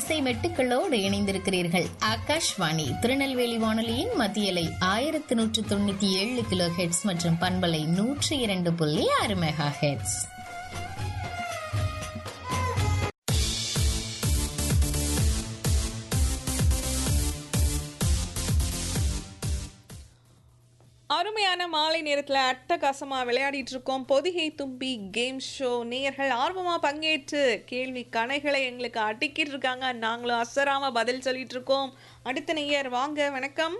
இசை மெட்டுக்களோடு இணைந்திருக்கிறீர்கள் ஆகாஷ்வாணி திருநெல்வேலி வானொலியின் மத்தியலை ஆயிரத்தி நூற்று தொண்ணூத்தி ஏழு கிலோ ஹெட்ஸ் மற்றும் பண்பலை நூற்றி இரண்டு புள்ளி ஆறு மெகா ஹெட்ஸ் அருமையான மாலை நேரத்துல அட்டகாசமா விளையாடிட்டு இருக்கோம் பொதிகை தும்பி கேம் ஷோ நேயர்கள் ஆர்வமா பங்கேற்று கேள்வி கணைகளை எங்களுக்கு அடிக்கிட்டு இருக்காங்க நாங்களும் அசராம பதில் சொல்லிட்டு இருக்கோம் அடுத்த நேயர் வாங்க வணக்கம்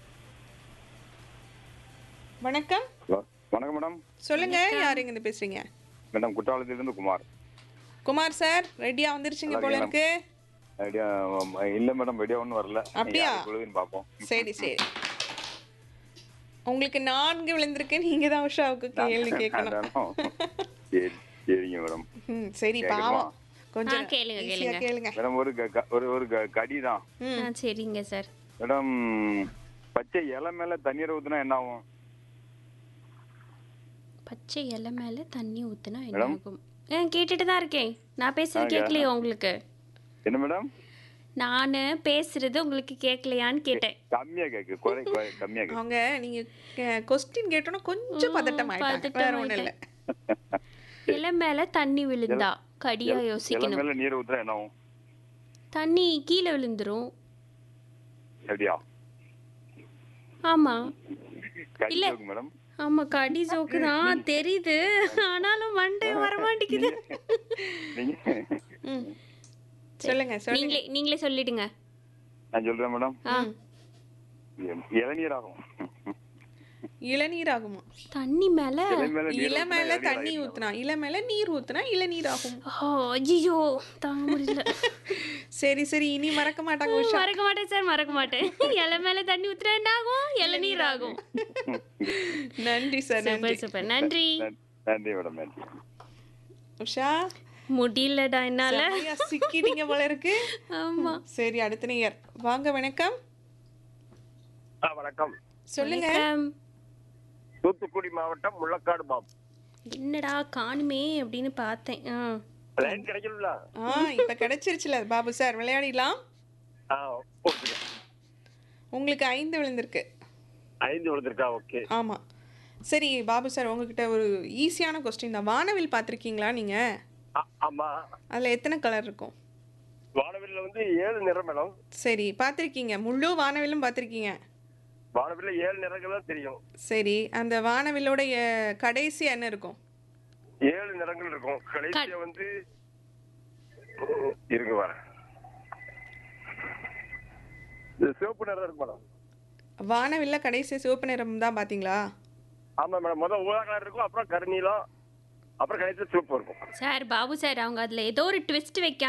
வணக்கம் ஹலோ வணக்கம் மேடம் சொல்லுங்க யார் இங்க இருந்து பேசுறீங்க மேடம் குற்றாலத்திலிருந்து குமார் குமார் சார் ரெடியா வந்துருச்சுங்க போல இருக்கு ஐடியா இல்லை மேடம் ஐடியா ஒன்றும் வரல அப்படியா? குழுவின்னு பார்ப்போம் சரி சரி உங்களுக்கு நான்கு விழுந்திருக்கு நீங்க தான் உஷாவுக்கு கேள்வி கேட்கணும் அதானோ? சரி சரிங்க மேடம் ம், சரி கேட்கணுமா? பாவம் கொஞ்சம் ஆ, கேளுங்க, easy-ஆ கேளுங்க. கேளுங்க மேடம் ஒரு க- க- ஒரு ஒரு க- கடி தான் ம். ஆ சரிங்க சார் மேடம் பச்சை இலை மேல தண்ணீர் ஊத்துனா என்ன ஆகும் பச்சை இலை மேல தண்ணி ஊத்துனா என்ன மேடம்? ஆகும் ஆ கேட்டுட்டு தான் இருக்கேன் நான் பேசுறது ஆ, கேட்கலையா உங்களுக்கு என்ன மேடம் நான் பேசுறது உங்களுக்கு கேட்கலையான்னு கேட்டேன் கம்மியா கேக்கு குறை குறை- கம்மியா கேக்கு அவங்க நீங்க கொஸ்டின் கேட்டோன்னா கொஞ்சம் பதட்டம் ஆயிட்டாங்க வேற ஒண்ணும் இல்ல இலை மேல தண்ணி விழுந்தா கடியா இலை யோசிக்கணும் மேல நீர் ஊத்துனா என்ன ஆகும் தண்ணி கீழே விழுந்துரும் எப்படியா ஆமா கடி இல்ல. ஜோக்கு மேடம் ஆமா கடி ஜோக்கு தான் தெரியுது ஆனாலும் மண்டை வர மாட்டேங்குது நீங்க ம். சொல்லுங்க சொல்லுங்க நீங்களே நீங்களே சொல்லிடுங்க நான் சொல்றேன் மேடம் ஆ இளநீர் ஆகும் இளநீர் ஆகுமா தண்ணி மேல இலை மேல நீர் இல ஊத்துனா மேல இளநீர் தண்ணி ஆயிடும். ஊத்துனா இல மேல நீர் ஊத்துனா இளநீர் ஆகும் ஓ ஐயோ தாங்க முடியல சரி சரி இனி மறக்க மாட்டாங்க உஷா மறக்க மாட்டேன் சார் மறக்க மாட்டேன் இலை மேல தண்ணி ஊத்துனா என்ன ஆகும் இளநீர் ஆகும் நன்றி சார் நன்றி சூப்பர் சூப்பர் நன்றி நன்றி- நன்றி மேடம் நன்றி உஷா முடியலடா என்னால செமையா சிக்கிட்டீங்க போல இருக்கு ஆமா சரி அடுத்த நேயர் வாங்க வணக்கம் ஆ, வணக்கம் சொல்லுங்க வணக்கம். தூத்துக்குடி மாவட்டம் முள்ளக்காடு பாப் என்னடா காணுமே அப்படின்னு பார்த்தேன் ஆ. லைன் கிடைக்கல ஆ இப்ப கிடைச்சிருச்சுல பாபு சார் விளையாடிடலாம் ஆ ஓகே உங்களுக்கு ஐந்து விழுந்திருக்கு ஐந்து விழுந்திருக்கா ஓகே ஆமா சரி பாபு சார் உங்ககிட்ட ஒரு ஈஸியான கொஸ்டின் தான் வானவில் பார்த்துருக்கீங்களா நீங்க ஆ- ஆமா அதுல எத்தனை கலர் இருக்கும் வானவில்ல வந்து ஏழு நிறம் மேடம் சரி பார்த்துருக்கீங்க முழு வானவிலும் பார்த்துருக்கீங்க வானவில்ல ஏழு நிறங்கள் தான் தெரியும் சரி அந்த வானவிலோட அஹ், கடைசி என்ன இருக்கும் ஏழு நிறங்கள் இருக்கும் கடைசியா வந்து இருங்க வரேன் இது சிவப்பு நிறம் இருக்கு மேடம் வானவில்ல கடைசி சிவப்பு நிறம் தான் பார்த்தீங்களா ஆமா மேடம் முதல் ஊதா கலர் இருக்கும் அப்புறம் கருநீலம் அப்புறம் கடைசியா சிவப்பு இருக்கும் சார் பாபு சார் அவங்க அதுல ஏதோ ஒரு ட்விஸ்ட் வைக்க